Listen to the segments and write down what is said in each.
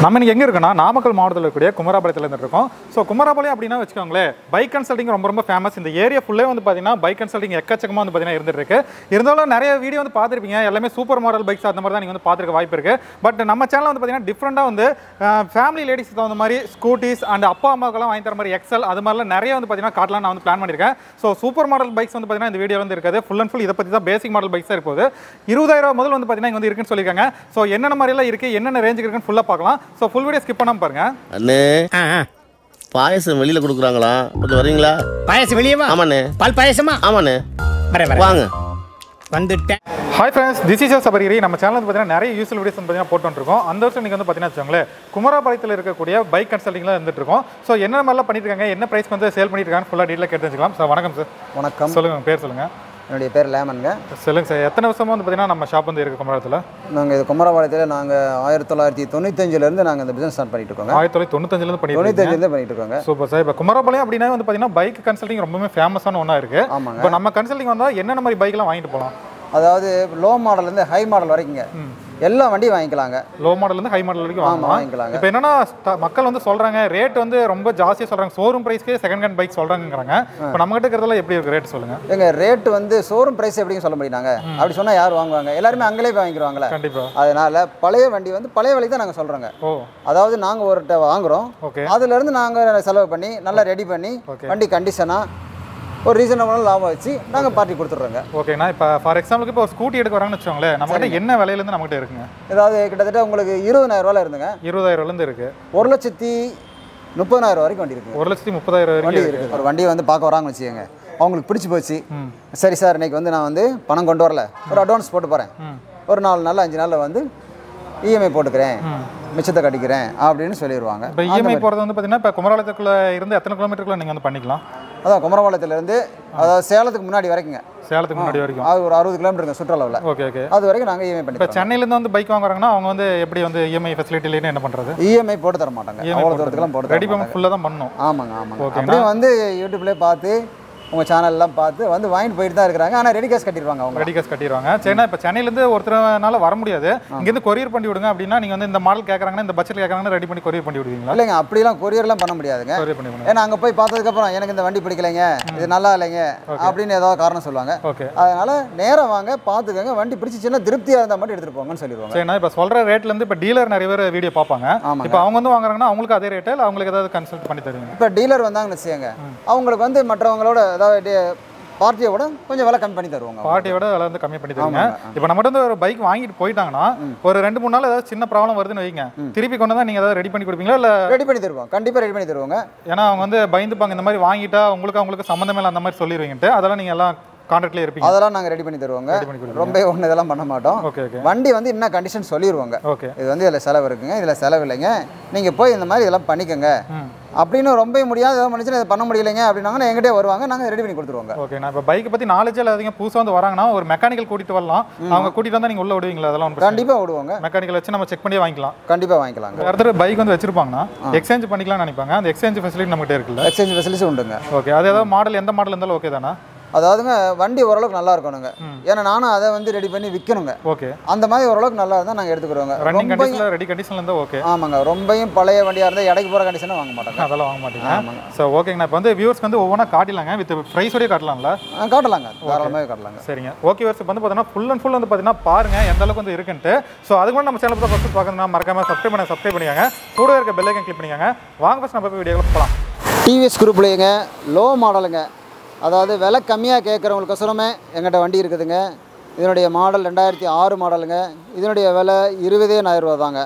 நம்ம இன்னைக்கு எங்கே இருக்கோம்னா நாமக்கல் மாவட்டத்தில் இருக்கக்கூடிய குமராபாளையத்தில் இருந்துட்டு இருக்கோம் ஸோ குமராபாளையம் அப்படின்னா வச்சுக்கோங்களேன் பைக் கன்சல்டிங் ரொம்ப ரொம்ப ஃபேமஸ் இந்த ஏரியா ஃபுல்லே வந்து பார்த்தீங்கன்னா பைக் கன்சல்டிங் எக்கச்சக்கமாக வந்து பார்த்தீங்கன்னா இருந்துட்டு இருக்கு இருந்தாலும் நிறைய வீடியோ வந்து பார்த்துருப்பீங்க எல்லாமே சூப்பர் மாடல் பைக்ஸ் அந்த மாதிரி தான் நீங்கள் வந்து பார்த்துருக்க வாய்ப்பு இருக்கு பட் நம்ம சேனல் வந்து பார்த்தீங்கன்னா டிஃப்ரெண்ட்டாக வந்து ஃபேமிலி லேடிஸ்க்கு தகுந்த மாதிரி ஸ்கூட்டிஸ் அண்ட் அப்பா அம்மாக்கெல்லாம் வாங்கி தர மாதிரி எக்ஸல் அது மாதிரிலாம் நிறைய வந்து பார்த்தீங்கன்னா காட்டலாம் நான் வந்து பிளான் பண்ணியிருக்கேன் ஸோ சூப்பர் மாடல் பைக்ஸ் வந்து பார்த்தீங்கன்னா இந்த வீடியோ வந்து இருக்காது ஃபுல் அண்ட் ஃபுல் இதை பற்றி தான் பேசிக் மாடல் பைக்ஸ் இருப்போது இருபதாயிரம் ரூபாய் முதல் வந்து பார்த்தீங்கன்னா இங்க வந்து இருக்குன்னு சொல்லியிருக்காங்க ஸோ என்னென்ன மாதிரிலாம் இருக்குது என்னென்ன ரேஞ்சுக்கு இருக்குன்னு ஃபுல்லாக பார்க்கலாம் ஸோ ஃபுல் வீடியோ ஸ்கிப் பண்ணாம பாருங்க அண்ணே ஆ, ஆ. பாயசம் வெளியில கொடுக்குறாங்களா கொஞ்சம் வரீங்களா பாயாசம் வெளியவா ஆமாண்ணே பால் பாயாசமா ஆமாண்ணே வரேன் வரேன் வாங்க வந்துட்டேன் hi friends this is Sabarigiri நம்ம சேனல் வந்து பார்த்தீங்கன்னா நிறைய யூஸ்ஃபுல் வீடியோஸ் வந்து பார்த்தீங்கன்னா போட்டு வந்துருக்கோம் அந்த வருஷம் நீங்கள் வந்து பார்த்தீங்கன்னா வச்சுக்கோங்களேன் குமராபாளையத்தில் இருக்கக்கூடிய பைக் கன்சல்டிங்லாம் இருந்துட்டு இருக்கோம் ஸோ என்ன மாதிரிலாம் பண்ணிட்டு இருக்காங்க என்ன ப்ரைஸ் வந்து சேல் பண்ணிட்டு இருக்காங்க ஃபுல்லாக டீட்டெயில் கேட்டு வச்சுக்கலாம் சார் வணக்கம் சார் வணக்கம் சொல்லுங்க உங்க பேர் சொல்லுங்க என்னுடைய பேர் லேமனுங்க சொல்லுங்க சார் எத்தனை வருஷமா வந்து பார்த்தீங்கன்னா நம்ம ஷாப் வந்து இருக்கு குமராபாளையத்தில் நாங்கள் இது குமரபாளையத்தில் நாங்கள் ஆயிரத்தி தொள்ளாயிரத்தி தொண்ணூத்தஞ்சிலேருந்து நாங்கள் இந்த பிஸ்னஸ் ஸ்டார்ட் பண்ணிட்டு இருக்கோங்க ஆயிரத்தி தொள்ளாயிரத்தி தொண்ணூத்தஞ்சிலேருந்து பண்ணிட்டு இருக்கீங்க. தொண்ணூத்தஞ்சிலேருந்து பண்ணிட்டு இருக்கோங்க சூப்பர் சார் இப்போ குமரபாளையம் அப்படின்னா வந்து பார்த்தீங்கன்னா பைக் கன்சல்டிங் ரொம்பவே ஃபேமஸான ஒன்றா இருக்கு ஆமாங்க இப்போ நம்ம கன்சல்டிங் வந்தால் என்னென்ன மாதிரி பைக்லாம் வாங்கிட்டு போகலாம் அதாவது லோ மாடல்லேருந்து ஹை மாடல் வரைக்குங்க எல்லா வண்டியும் வாங்கிக்கலாங்க லோ மாடல்லேருந்து ஹை மாடல் வரைக்கும் ஆமாம் வாங்கலாம் வாங்கிக்கலாங்க இப்போ என்னன்னா ஸ்ட- மக்கள் வந்து சொல்றாங்க ரேட் வந்து ரொம்ப ஜாஸ்தியாக சொல்றாங்க ஷோரூம் ப்ரைஸ்க்கே செகண்ட் ஹேண்ட் பைக் சொல்றாங்கங்கிறாங்க இப்போ நம்ம கிட்ட இருக்கிறதுல எப்படி இருக்கு ரேட் சொல்லுங்க எங்க ரேட் வந்து ஷோரூம் ப்ரைஸ் எப்படின்னு சொல்ல முடியுங்க அப்படி சொன்னால் யார் வாங்குவாங்க எல்லாருமே அங்கேயே போய் வாங்கிக்குவாங்களே கண்டிப்பா அதனால பழைய வண்டி வந்து பழைய விலைக்கு தான் நாங்கள் சொல்கிறோங்க ஓ அதாவது நாங்கள் ஒருட்ட வாங்குறோம் ஓகே அதுலேருந்து நாங்கள் செலவு பண்ணி நல்லா ரெடி பண்ணி Okay. வண்டி கண்டிஷனாக ஒரு ரீசனபிளான லாபம் வச்சு நாங்கள் பார்ட்டி கொடுத்துட்றோங்க ஓகேண்ணா இப்போ ஃபார் எக்ஸாம்பிளுக்கு இப்போ ஒரு ஸ்கூட்டி எடுக்க வராங்கன்னு வச்சுக்கோங்களேன் நம்ம கிட்ட என்ன விலையிலேருந்து நம்மகிட்ட இருக்குங்க ஏதாவது கிட்டத்தட்ட உங்களுக்கு இருபதாயிரம் ரூபாயில் இருந்துங்க இருபதாயிரம் இருந்து இருக்கு ஒரு லட்சத்தி முப்பதாயிரம் வரைக்கும் வண்டி இருக்குங்க ஒரு லட்சத்தி முப்பதாயிரம் வண்டி வரைக்கும் இருக்குது ஒரு வண்டியை வந்து பார்க்க வராங்கன்னு வச்சுக்கோங்க அவங்களுக்கு பிடிச்சி போச்சு ம். சரி சார் இன்னைக்கு வந்து நான் வந்து பணம் கொண்டு வரல ஒரு அட்வான்ஸ் போட்டு போகிறேன் ம். ஒரு நாலு நாள் அஞ்சு நாளில் வந்து இஎம்ஐ போட்டுக்கிறேன் ம். மிச்சத்தை கட்டிக்கிறேன் அப்படின்னு சொல்லிடுவாங்க இப்போ இஎம்ஐ போகிறது வந்து பார்த்தீங்கன்னா இப்போ குமராலயத்துக்குள்ள இருந்து எத்தனை கிலோமீட்டருக்குள்ள நீங்கள் வந்து பண்ணிக்கலாம் அதான் குமரபாளையத்துலேருந்து அதாவது சேலத்துக்கு முன்னாடி வரைக்குங்க சேலத்துக்கு முன்னாடி வரைக்கும் அது ஒரு அறுபது கிலோமீட்டருங்க சுற்றுலாவில் ஓகே ஓகே அது வரைக்கும் நாங்கள் இஎம்ஐ இப்போ பண்ணி சென்னையிலேருந்து வந்து பைக் வாங்குறாங்கன்னா அவங்க வந்து எப்படி வந்து இஎம்ஐ ஃபெசிலிட்டிலேன்னு என்ன பண்ணுறது இஎம்ஐ போட்டு தர மாட்டாங்க EMI அவ்வளோ தூரத்துக்குலாம் போட்டு ரெடி தர பண்ண மாட்டாங்க ஃபுல்லாக தான் பண்ணணும் ஆமாங்க ஆமாங்க ஓகேண்ணா. அப்படியே வந்து யூடியூப்லேயே பார்த்து உங்கள் சேனல்லாம் பார்த்து வந்து வாங்கிட்டு போயிட்டு தான் இருக்கிறாங்க ஆனால் ரெடி கேஷ் கட்டிடுவாங்க அவங்க ரெடி கேஸ் கட்டிடுவாங்க சரினா இப்போ சென்னையிலேருந்து ஒருத்தரனால வர முடியாது இங்கேருந்து கொரியர் பண்ணி விடுங்க அப்படின்னா நீங்கள் வந்து இந்த மாடல் கேட்குறாங்கன்னா இந்த பட்ஜெட் கேட்குறாங்கன்னா ரெடி பண்ணி கொரியர் பண்ணி விடுவீங்களா இல்லைங்க அப்படிலாம் கொரியர்லாம் பண்ண முடியாதுங்க கொரியர் பண்ணி விடுங்க ஏன்னா அங்கே போய் பார்த்ததுக்கப்புறம் எனக்கு இந்த வண்டி பிடிக்கலைங்க இது நல்லா இல்லைங்க அப்படின்னு ஏதாவது காரணம் சொல்லுவாங்க ஓகே அதனால நேரா வாங்க பார்த்துக்கோங்க வண்டி பிடிச்சிச்சுன்னா திருப்தியாக இருந்தால் மட்டும் எடுத்துகிட்டு போங்கன்னு சொல்லிடுவாங்க சரிண்ணா இப்போ சொல்கிற ரேட்லேருந்து இப்போ டீலர் நிறைய பேர் வீடியோ பார்ப்பாங்க ஆமாங்க. இப்போ அவங்க வந்து வாங்குறாங்கன்னா அவங்களுக்கு அதே ரேட்டு இல்லை அவங்களுக்கு ஏதாவது கன்சல்ட் பண்ணி தருவீங்க இப்போ டீலர் வந்தாங்கன்னு வச்சுக்கோங்க அவங்களுக்கு வந்து மற்றவங்களோட அதாவது பார்ட்டியை விட கொஞ்சம் விலை கம்மி பண்ணி தருவாங்க பார்ட்டியோட விலை வந்து கம்மி பண்ணி தருவீங்க இப்போ நம்மகிட்ட வந்து ஒரு பைக் வாங்கிட்டு போயிட்டாங்கன்னா ஒரு ரெண்டு மூணு நாள் ஏதாவது சின்ன ப்ராப்ளம் வருதுன்னு வைங்க திருப்பி கொண்டு தான் நீங்கள் ஏதாவது ரெடி பண்ணி கொடுப்பீங்களா இல்லை ரெடி பண்ணி தருவோம் கண்டிப்பாக ரெடி பண்ணி தருவாங்க ஏன்னா அவங்க வந்து பயந்துப்பாங்க இந்த மாதிரி வாங்கிட்டா உங்களுக்கு அவங்களுக்கு சம்மந்தமே இல்லை அந்த மாதிரி சொல்லிடுவீங்கன்ட்டு அதெல்லாம் நீங்கள் எல்லாம் கான்டாக்ட்லேயே இருப்பீங்க அதெல்லாம் நாங்கள் ரெடி பண்ணி தருவாங்க ரெடி பண்ணி கொடுப்பீங்க ரொம்ப ஒன்றும் இதெல்லாம் பண்ண மாட்டோம் ஓகே ஓகே வண்டி வந்து என்ன கண்டிஷன் சொல்லிடுவாங்க ஓகே இது வந்து இதில் செலவு இருக்குங்க இதில் செலவு இல்லைங்க நீங்கள் போய் இந்த மாதிரி இதெல்லாம் பண்ணிக்கோங்க ம் அப்படின்னு ரொம்ப முடியாது ஏதாவது பண்ணிச்சுன்னா இதை பண்ண முடியலைங்க அப்படின்னாங்கன்னா எங்கிட்டே வருவாங்க நாங்கள் ரெடி பண்ணி கொடுத்துருவாங்க ஓகே நான் இப்போ பைக்கை பற்றி நாலேஜ் இல்லாதவங்க புதுசாக வந்து வராங்கன்னா ஒரு மெக்கானிக்கல் கூட்டிட்டு வரலாம் அவங்க கூட்டிட்டு வந்தால் நீங்கள் உள்ள விடுவீங்களா அதெல்லாம் ஒன்றும் கண்டிப்பாக விடுவாங்க மெக்கானிக்கல் வச்சு நம்ம செக் பண்ணி வாங்கிக்கலாம் கண்டிப்பாக வாங்கிக்கலாங்க அடுத்த பைக் வந்து வச்சிருப்பாங்கன்னா எக்ஸ்சேஞ்ச் பண்ணிக்கலாம்னு நினைப்பாங்க அந்த எக்ஸ்சேஞ்ச் ஃபெசிலிட்டி நம்மகிட்ட இருக்குல்ல எக்ஸ்சேஞ்ச் ஃபெசிலிட்டி உண்டுங்க ஓகே அது ஏதாவது மாடல் எந்த மாடல் இருந்தாலும் ஓகே தானே அதாவதுங்க வண்டி ஓரளவுக்கு நல்லா இருக்கணுங்க ஏன்னா நானும் அதை வந்து ரெடி பண்ணி விற்கணுங்க ஓகே அந்த மாதிரி ஓரளவுக்கு நல்லா இருந்தால் நாங்கள் எடுத்துக்கிறோங்க ரன்னிங் ரொம்ப கண்டிஷனில் ரெடி கண்டிஷனில் இருந்தால் ஓகே ஆமாங்க ரொம்பையும் பழைய வண்டியாக இருந்தால் இடைக்கு போகிற கண்டிஷனாக வாங்க மாட்டாங்க அதெல்லாம் வாங்க மாட்டீங்க ஸோ ஓகேங்கண்ணா இப்போ வந்து வியூவர்ஸ்க்கு வந்து ஒவ்வொன்றா காட்டிலாங்க வித் ப்ரைஸோடய காட்டலாம்ல ஆ, காட்டலாங்க தாராளமாக காட்டலாங்க சரிங்க ஓகே வர்ஸ் வந்து பார்த்தீங்கன்னா ஃபுல் அண்ட் ஃபுல் வந்து பார்த்தீங்கன்னா பாருங்க எந்த அளவுக்கு வந்து இருக்குன்ட்டு ஸோ அதுக்கு முன்னாடி நம்ம சேனல் தான் ஃபஸ்ட்டு பார்க்கணும்னா மறக்காம சப்ஸ்கிரைப் பண்ண சப்ஸ்கிரைப் பண்ணிக்கோங்க கூட இருக்க பெல் ஐக்கன் கிளிக் பண்ணிக்கோங்க வாங்க ஃபஸ்ட் நம்ம போய் வீடியோவில் போகலாம் டிவிஎஸ் குரூப்லேங்க லோ மாடலுங்க அதாவது விலை கம்மியாக கேட்குறவங்களுக்கொசரமே எங்கிட்ட வண்டி இருக்குதுங்க இதனுடைய மாடல் ரெண்டாயிரத்தி ஆறு மாடலுங்க இதனுடைய விலை இருபதேனாயிரம் ரூபா தாங்க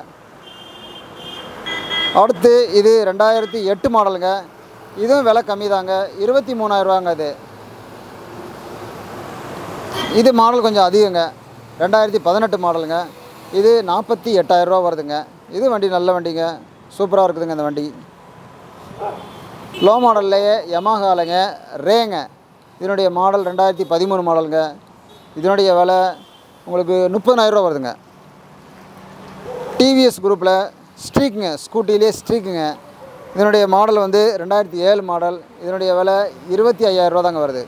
அடுத்து இது ரெண்டாயிரத்தி எட்டு மாடலுங்க இதுவும் விலை கம்மி தாங்க இருபத்தி மூணாயிரரூவாங்க இது இது மாடல் கொஞ்சம் அதிகங்க ரெண்டாயிரத்தி பதினெட்டு மாடலுங்க இது நாற்பத்தி எட்டாயிரரூவா வருதுங்க இது வண்டி நல்ல வண்டிங்க சூப்பராக இருக்குதுங்க இந்த வண்டி லோ மாடல்லையே யமாஹாலங்க ரேங்க இதனுடைய மாடல் ரெண்டாயிரத்தி பதிமூணு மாடலுங்க இதனுடைய விலை உங்களுக்கு முப்பதாயிரரூவா வருதுங்க டிவிஎஸ் குரூப்பில் ஸ்ட்ரீக்குங்க ஸ்கூட்டிலே ஸ்ட்ரீக்குங்க இதனுடைய மாடல் வந்து ரெண்டாயிரத்தி ஏழு மாடல் இதனுடைய விலை இருபத்தி ஐயாயிரரூவா தாங்க வருது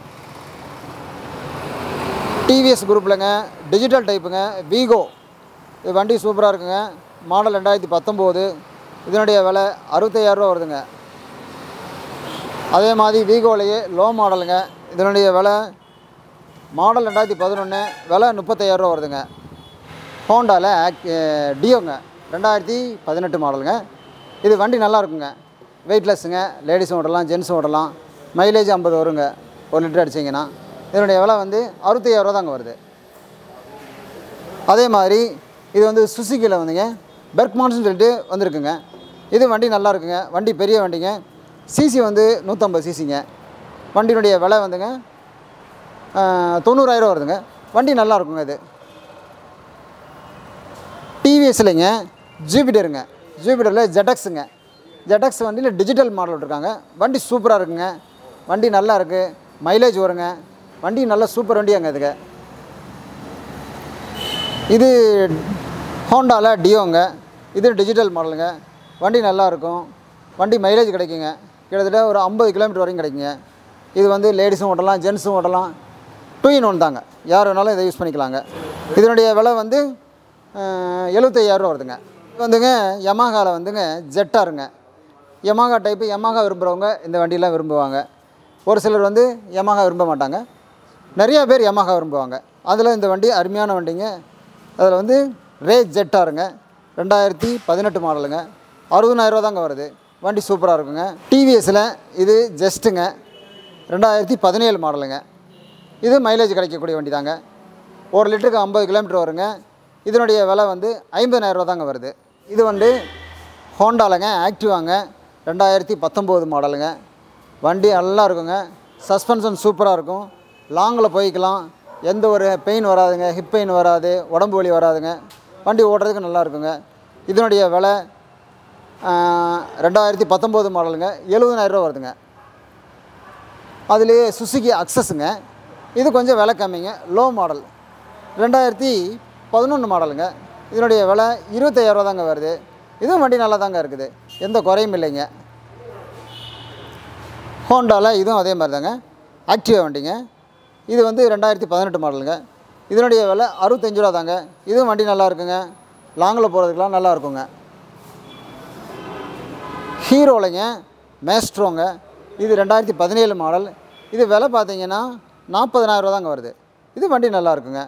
டிவிஎஸ் குரூப்லங்க டிஜிட்டல் டைப்புங்க வீகோ இது வண்டி சூப்பராக இருக்குங்க மாடல் ரெண்டாயிரத்தி பத்தொம்போது இதனுடைய விலை அறுபத்தையாயிரரூவா வருதுங்க அதே மாதிரி வீகோலையே லோ மாடலுங்க இதனுடைய விலை மாடல் ரெண்டாயிரத்தி பதினொன்று விலை முப்பத்தையாயிரரூவா வருதுங்க ஹோண்டாவில் ஆக் டியோங்க ரெண்டாயிரத்தி பதினெட்டு மாடலுங்க இது வண்டி நல்லா இருக்குங்க வெயிட்லெஸ்ஸுங்க லேடிஸும் ஓட்டலாம் ஜென்ஸும் ஓட்டலாம் மைலேஜ் ஐம்பது வருங்க ஒரு லிட்டர் அடிச்சிங்கன்னா இதனுடைய விலை வந்து அறுபத்தையாயிரரூவா தாங்க வருது அதே மாதிரி இது வந்து சுசுக்கியில் வந்துங்க பெர்க்மான்ஸ்னு சொல்லிட்டு வந்திருக்குங்க இது வண்டி நல்லா இருக்குங்க வண்டி பெரிய வண்டிங்க சிசி வந்து நூற்றம்பது சிசிங்க வண்டியினுடைய விலை வந்துங்க ஆஹ், தொண்ணூறாயிரம் வருதுங்க வண்டி நல்லா இருக்குங்க இது டிவிஎஸ்லைங்க ஜூபிட்டருங்க ஜூபிட்டரில் ஜெடக்ஸுங்க ஜெடக்ஸ் வண்டியில் டிஜிட்டல் மாடல் விட்ருக்காங்க வண்டி சூப்பராக இருக்குங்க வண்டி நல்லா இருக்குது மைலேஜ் வருங்க வண்டி நல்ல சூப்பர் வண்டியாங்க இதுங்க இது ஹோண்டாவில் டியோங்க இது டிஜிட்டல் மாடலுங்க வண்டி நல்லா இருக்கும் வண்டி மைலேஜ் கிடைக்குங்க கிட்டத்தட்ட ஒரு ஐம்பது கிலோமீட்டர் வரைக்கும் கிடைக்குங்க இது வந்து லேடிஸும் ஓட்டலாம் ஜென்ஸும் ஓட்டலாம் டூ இன் ஒன் தாங்க யார் வேணாலும் இதை யூஸ் பண்ணிக்கலாங்க இதனுடைய விலை வந்து எழுபத்தையாயிரரூவா வருதுங்க இது வந்துங்க யமாகாவில் வந்துங்க ஜெட்டாருங்க யமாகா டைப்பு யமாகா விரும்புகிறவங்க இந்த வண்டியெலாம் விரும்புவாங்க ஒரு சிலர் வந்து யமாகா விரும்ப மாட்டாங்க நிறைய பேர் யமாகா விரும்புவாங்க அதில் இந்த வண்டி அருமையான வண்டிங்க அதில் வந்து ரே ஜெட்டாருங்க ரெண்டாயிரத்தி பதினெட்டு மாடலுங்க அறுபதாயிரரூவா தாங்க வருது வண்டி சூப்பராக இருக்குங்க டிவிஎஸில் இது ஜஸ்ட்டுங்க ரெண்டாயிரத்தி பதினேழு மாடலுங்க இது மைலேஜ் கிடைக்கக்கூடிய வண்டி தாங்க ஒரு லிட்டருக்கு ஐம்பது கிலோமீட்டர் வருங்க இதனுடைய விலை வந்து ஐம்பதாயிரரூவா தாங்க வருது இது வந்து ஹோண்டாலங்க ஆக்டிவாங்க ரெண்டாயிரத்தி பத்தொம்போது மாடலுங்க வண்டி நல்லா இருக்குங்க சஸ்பென்ஷன் சூப்பராக இருக்கும் லாங்கில் போய்க்கலாம் எந்த ஒரு பெயின் வராதுங்க ஹிப் பெயின் வராது உடம்பு வலி வராதுங்க வண்டி ஓட்டுறதுக்கு நல்லா இருக்குங்க இதனுடைய விலை ஆஹ், ரெண்டாயிரத்தி பத்தொம்போது மாடலுங்க எழுபதாயிரரூவா வருதுங்க அதுலேயே சுசுகி அக்சஸுங்க இது கொஞ்சம் விலை கம்மிங்க லோ மாடல் ரெண்டாயிரத்தி பதினொன்று மாடலுங்க இதனுடைய விலை இருபத்தையாயிரரூவா தாங்க வருது இதுவும் வண்டி நல்லா தாங்க இருக்குது எந்த குறையும் இல்லைங்க ஹோண்டாவில் இதுவும் அதே மாதிரி தாங்க ஆக்டிவா வண்டிங்க இது வந்து ரெண்டாயிரத்தி பதினெட்டு மாடலுங்க இதனுடைய விலை அறுபத்தஞ்சு ரூபா தாங்க இதுவும் வண்டி நல்லா இருக்குங்க லாங்கில் போகிறதுக்கெலாம் நல்லா இருக்குங்க ஹீரோலைங்க மேஸ்ட்ரோங்க இது ரெண்டாயிரத்தி பதினேழு மாடல் இது விலை பார்த்தீங்கன்னா நாற்பதனாயிரரூவா தாங்க வருது இது வண்டி நல்லா இருக்குங்க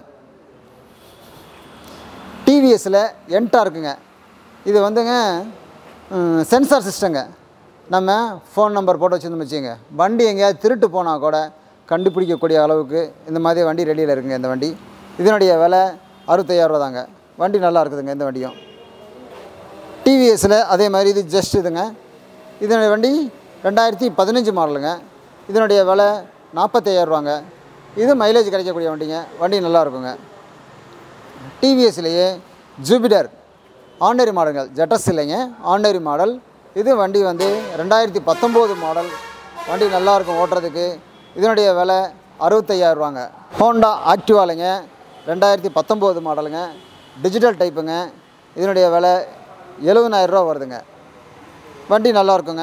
டிவிஎஸில் என்டா இருக்குங்க இது வந்துங்க சென்சார் சிஸ்டங்க நம்ம ஃபோன் நம்பர் போட்டு வச்சுருந்தோம் வச்சுங்க வண்டி எங்கேயாவது திருட்டு போனால் கூட கண்டுபிடிக்கக்கூடிய அளவுக்கு இந்த மாதிரி வண்டி ரெடியில் இருக்குங்க இந்த வண்டி இதனுடைய விலை அறுபத்தையாயிரரூவா தாங்க வண்டி நல்லா இருக்குதுங்க இந்த வண்டியும் டிவிஎஸில் அதே மாதிரி இது ஜஸ்ட் இதுங்க இதனுடைய வண்டி ரெண்டாயிரத்தி பதினஞ்சு மாடலுங்க இதனுடைய விலை நாற்பத்தையாயிரரூவாங்க இது மைலேஜ் கிடைக்கக்கூடிய வண்டிங்க வண்டி நல்லா இருக்குங்க டிவிஎஸ்லேயே ஜூபிட்டர் ஆர்டினரி மாடல்கள் ஜெட்டஸ் இல்லைங்க ஆர்டினரி மாடல் இது வண்டி வந்து ரெண்டாயிரத்தி பத்தொம்போது மாடல் வண்டி நல்லா இருக்கும் ஓட்டுறதுக்கு இதனுடைய விலை அறுபத்தையாயிரரூவாங்க ஹோண்டா ஆக்டிவாலைங்க ரெண்டாயிரத்தி பத்தொம்போது மாடலுங்க டிஜிட்டல் டைப்புங்க இதனுடைய விலை எழுபதாயிரரூவா வருதுங்க வண்டி நல்லா இருக்குங்க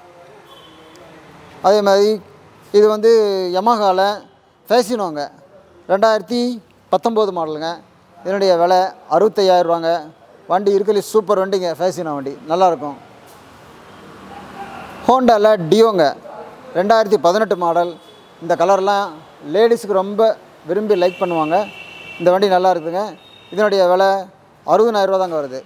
அதே மாதிரி இது வந்து யமஹாவில் ஃபேசினோங்க ரெண்டாயிரத்தி பத்தொம்போது மாடலுங்க இதனுடைய விலை அறுபத்தையாயிரரூவாங்க வண்டி இருக்கலி சூப்பர் வண்டிங்க ஃபேசினோ வண்டி நல்லாயிருக்கும் ஹோண்டாவில் டியோங்க ரெண்டாயிரத்தி பதினெட்டு மாடல் இந்த கலர்லாம் லேடிஸுக்கு ரொம்ப விரும்பி லைக் பண்ணுவாங்க இந்த வண்டி நல்லா இருக்குதுங்க இதனுடைய விலை அறுபதாயிரரூவா தாங்க வருது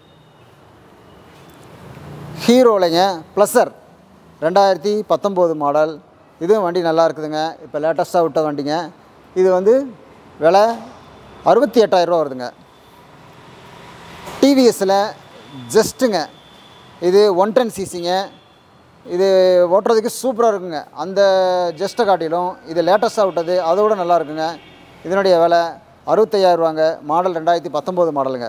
ஹீரோலைங்க ப்ளஸர் ரெண்டாயிரத்தி பத்தொம்போது மாடல் இதுவும் வண்டி நல்லா இருக்குதுங்க இப்போ லேட்டஸ்ட்டாக விட்ட வண்டிங்க இது வந்து விலை அறுபத்தி எட்டாயிரரூவா வருதுங்க டிவிஎஸில் ஜஸ்ட்டுங்க இது ஒன் டென் சிசிங்க இது ஓட்டுறதுக்கு சூப்பராக இருக்குங்க அந்த ஜஸ்ட்டை காட்டிலும் இது லேட்டஸ்ட்டாக விட்டது அதோட நல்லா இருக்குங்க இதனுடைய விலை அறுபத்தையாயிரரூவாங்க மாடல் ரெண்டாயிரத்தி பத்தொம்போது மாடலுங்க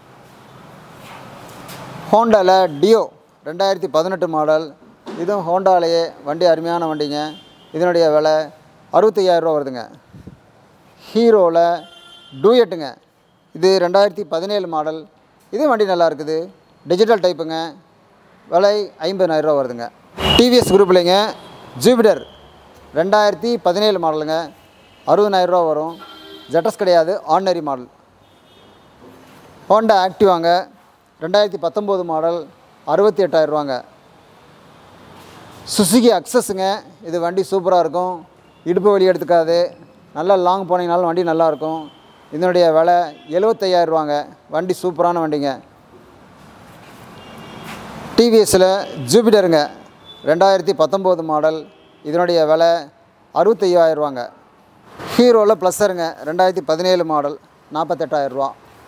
ஹோண்டாவில் டியோ ரெண்டாயிரத்தி பதினெட்டு மாடல் இதுவும் ஹோண்டாலேயே வண்டி அருமையான வண்டிங்க இதனுடைய விலை அறுபத்தையாயிரரூவா வருதுங்க ஹீரோவில் டூயட்டுங்க இது ரெண்டாயிரத்தி பதினேழு மாடல் இது வண்டி நல்லா இருக்குது டிஜிட்டல் டைப்புங்க விலை ஐம்பதாயிரரூவா வருதுங்க டிவிஎஸ் குரூப்லைங்க ஜூபிட்டர் ரெண்டாயிரத்தி பதினேழு மாடலுங்க அறுபதாயிரரூவா வரும் ஜெட்டஸ் கிடையாது ஆர்டினரி மாடல் ஹோண்டா ஆக்டிவாங்க ரெண்டாயிரத்தி பத்தொம்போது மாடல் அறுபத்தி எட்டாயிரரூவாங்க சுசுகி அக்சஸுங்க இது வண்டி சூப்பராக இருக்கும் இடுப்பு வலி எடுத்துக்காது நல்லா லாங் போனீங்கனாலும் வண்டி நல்லாயிருக்கும் இதனுடைய விலை எழுபத்தையாயிரரூவாங்க வண்டி சூப்பரான வண்டிங்க டிவிஎஸில் ஜூபிட்டருங்க ரெண்டாயிரத்தி பத்தொம்போது மாடல் இதனுடைய விலை அறுபத்தையாயிரரூவாங்க ஹீரோவில் ப்ளஸ்ஸருங்க ரெண்டாயிரத்தி பதினேழு மாடல் நாற்பத்தெட்டாயிரரூவா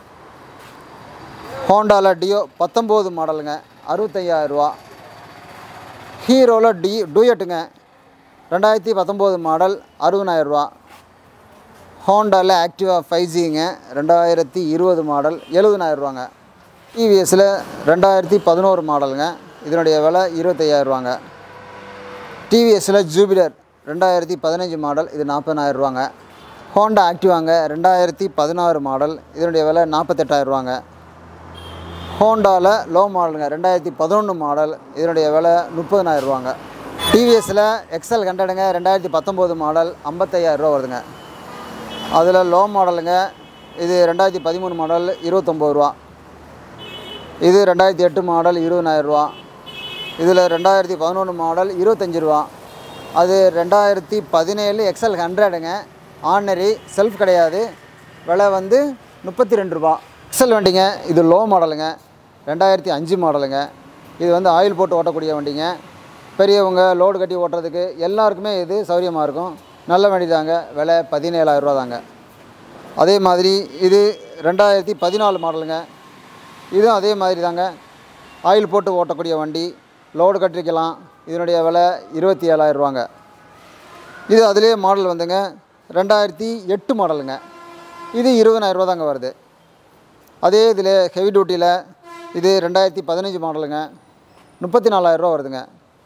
ஹோண்டாவில் டியோ பத்தொம்போது மாடலுங்க அறுபத்தையாயிரரூவா ஹீரோவில் டி டூயட்டுங்க ரெண்டாயிரத்தி பத்தொம்போது மாடல் அறுபதாயிரரூவா ஹோண்டாவில் ஆக்டிவா ஃபைவ் ஜிங்க ரெண்டாயிரத்தி இருபது மாடல் எழுபதாயிரரூவாங்க டிவிஎஸில் ரெண்டாயிரத்தி பதினோரு மாடலுங்க இதனுடைய விலை இருபத்தையாயிரரூவாங்க டிவிஎஸில் ஜூபிடர் ரெண்டாயிரத்தி பதினஞ்சு மாடல் இது நாற்பதாயிரரூவாங்க ஹோண்டா ஆக்டிவாங்க ரெண்டாயிரத்தி பதினாறு மாடல் இதனுடைய விலை நாற்பத்தெட்டாயிரரூவாங்க ஹோண்டாவில் லோ மாடலுங்க ரெண்டாயிரத்தி பதினொன்று மாடல் இதனுடைய விலை முப்பதனாயிரரூவாங்க டிவிஎஸில் எக்ஸல் ஹண்ட்ரடுங்க ரெண்டாயிரத்தி பத்தொம்போது மாடல் ஐம்பத்தையாயிரரூவா வருதுங்க அதில் லோ மாடலுங்க இது ரெண்டாயிரத்தி பதிமூணு மாடல் இருபத்தொம்போது ரூபா இது ரெண்டாயிரத்தி எட்டு மாடல் இருபதாயிரரூவா இதில் ரெண்டாயிரத்தி பதினொன்று மாடல் இருபத்தஞ்சி ரூபா அது ரெண்டாயிரத்தி பதினேழு எக்ஸல் ஹண்ட்ரடுங்க ஆர்டினரி செல்ஃப் கிடையாது விலை வந்து முப்பத்தி ரெண்டு ரூபா எக்ஸல் வண்டிங்க இது லோ மாடலுங்க ரெண்டாயிரத்தி அஞ்சு மாடலுங்க இது வந்து ஆயில் போட்டு ஓட்டக்கூடிய வண்டிங்க பெரியவங்க லோடு கட்டி ஓட்டுறதுக்கு எல்லாருக்குமே இது சௌரியமாக இருக்கும் நல்ல வண்டி தாங்க விலை பதினேழாயிரம் ரூபா தாங்க அதே மாதிரி இது ரெண்டாயிரத்தி பதினாலு மாடலுங்க இதுவும் அதே மாதிரி தாங்க ஆயில் போட்டு ஓட்டக்கூடிய வண்டி லோடு கட்டிக்கலாம் இதனுடைய விலை இருபத்தி ஏழாயிரரூவாங்க இது அதுலேயே மாடல் வந்துங்க ரெண்டாயிரத்தி எட்டு மாடலுங்க இது இருபதாயிரரூவா தாங்க வருது அதே இதில் ஹெவி டியூட்டியில் இது ரெண்டாயிரத்தி பதினஞ்சு மாடலுங்க முப்பத்தி நாலாயிரரூவா வருதுங்க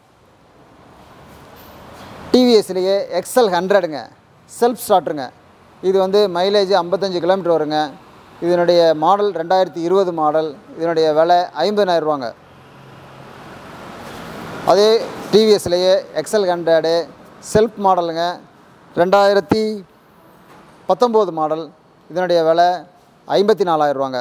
டிவிஎஸ்லேயே எக்ஸல் ஹண்ட்ரடுங்க செல்ஃப் ஸ்டார்ட்ருங்க இது வந்து மைலேஜ் ஐம்பத்தஞ்சு கிலோமீட்டர் வருங்க இதனுடைய மாடல் ரெண்டாயிரத்தி இருபது மாடல் இதனுடைய விலை ஐம்பதாயிரரூவாங்க அதே டிவிஎஸ்லேயே எக்ஸல் ஹண்ட்ரடு செல்ஃப் மாடலுங்க ரெண்டாயிரத்தி பத்தொம்போது மாடல் இதனுடைய விலை ஐம்பத்தி நாலாயிரரூவாங்க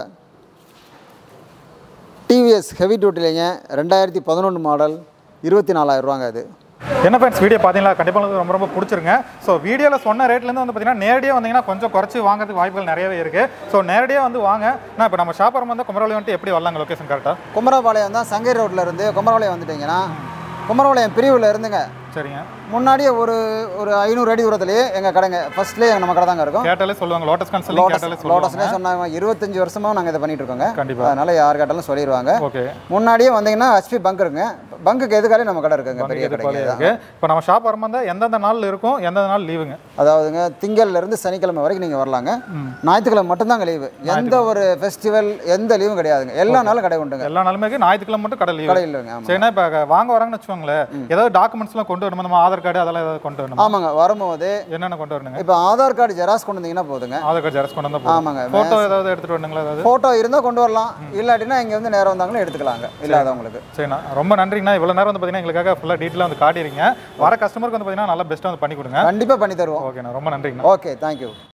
டிவிஎஸ் ஹெவி டியூட்டிலிங்க ரெண்டாயிரத்தி பதினொன்று மாடல் இருபத்தி நாலாயிரரூவாங்க அது என்ன ஃப்ரெண்ட்ஸ் வீடியோ பார்த்தீங்களா கண்டிப்பாக உங்களுக்கு ரொம்ப ரொம்ப பிடிச்சிருங்க ஸோ வீடியோவில் சொன்ன ரேட்லேருந்து வந்து பார்த்தீங்கன்னா நேரடியாக வந்தீங்கன்னா கொஞ்சம் குறைச்சி வாங்குறதுக்கு வாய்ப்புகள் நிறையவே இருக்குது ஸோ நேரடியாக வந்து வாங்க நான் இப்போ நம்ம ஷாப்பர் வந்து குமரவழி வந்துட்டு எப்படி வரலாங்க லொக்கேஷன் கரெக்டாக குமரபாளையம் தான் சங்கை ரோட்டில் இருந்து குமரபாளையம் வந்துட்டீங்கன்னா குமரபாளையம் பிரிவில் இருந்துங்க சரிங்க முன்னாடியே ஒரு ஒரு ஐநூறு அடி தூரத்துலேயே எங்கள் கடைங்க ஃபர்ஸ்ட்லேயே நம்ம கடை தாங்க இருக்கும் கேட்டாலே சொல்லுவாங்க லோட்டஸ் கன்சல்டிங் லோட்டஸ் கேட்டாலே லோட்டஸ்னே சொல்லுவாங்க சொன்னாங்க இருபத்தஞ்சு வருஷமா நாங்கள் இதை பண்ணிட்டு இருக்கோங்க கண்டிப்பா. அதனால யார் கேட்டாலும் சொல்லிடுவாங்க ஓகே முன்னாடியே வந்தீங்கன்னா ஹெச்பி பங்க் இருக்குங்க பங்குக்கு எதுக்காலே நம்ம கடை இருக்குங்க பெரிய கடைங்க தான். இருக்கு இப்போ நம்ம ஷாப் வரும்போது எந்தெந்த நாள் இருக்கும் எந்தெந்த நாள் லீவுங்க அதாவதுங்க திங்கள்ல இருந்து சனிக்கிழமை வரைக்கும் நீங்கள் வரலாங்க ஞாயிற்றுக்கிழமை மட்டும்தாங்க லீவு எந்த ஒரு ஃபெஸ்டிவல் எந்த லீவும் கிடையாதுங்க எல்லா நாளும் கடை உண்டுங்க எல்லா நாளுமே இருக்கு. ஞாயிற்றுக்கிழமை மட்டும் கடை லீவு கடை இல்லைங்க ஆமாம் சரிண்ணா இப்போ வாங்க வராங்கன்னு வச்சுக்கோங்களேன் ஏதாவது டாக்குமெண்ட்ஸ்லாம் கொண்டு வரணுமா நம்ம ஆதார் கார்டு அதெல்லாம் ஏதாவது கொண்டு வரணுமா ஆமாங்க வரும்போது என்னென்ன கொண்டு வரணுங்க இப்போ ஆதார் கார்டு ஜெராக்ஸ் கொண்டு வந்தீங்கன்னா போதுங்க ஆதார் கார்டு ஜெராக்ஸ் கொண்டு வந்தா போதும் ஆமாங்க ஃபோட்டோ ஏதாவது எடுத்துட்டு வரணுங்களா ஏதாவது ஃபோட்டோ இருந்தால் கொண்டு வரலாம் இல்லாட்டினா இங்கே வந்து நேரம் வந்தாங்களும் எடுத்துக்கலாங்க இல்லாதவங்களுக்கு சரிண்ணா ரொம்ப நன்றிங்கண்ணா இவ்வளோ நேரம் வந்து பார்த்தீங்கன்னா எங்களுக்காக ஃபுல்லாக டீட்டெயிலாக வந்து காட்டிடுறீங்க வர கஸ்டமருக்கு வந்து பார்த்தீங்கன்னா நல்லா பெஸ்ட்டாக வந்து பண்ணி கொடுங்க கண்டிப்பாக பண்ணி தருவோம் ஓகேண்ணா ரொம்ப நன்றிங்கண்ணா ஓகே தேங்க்யூ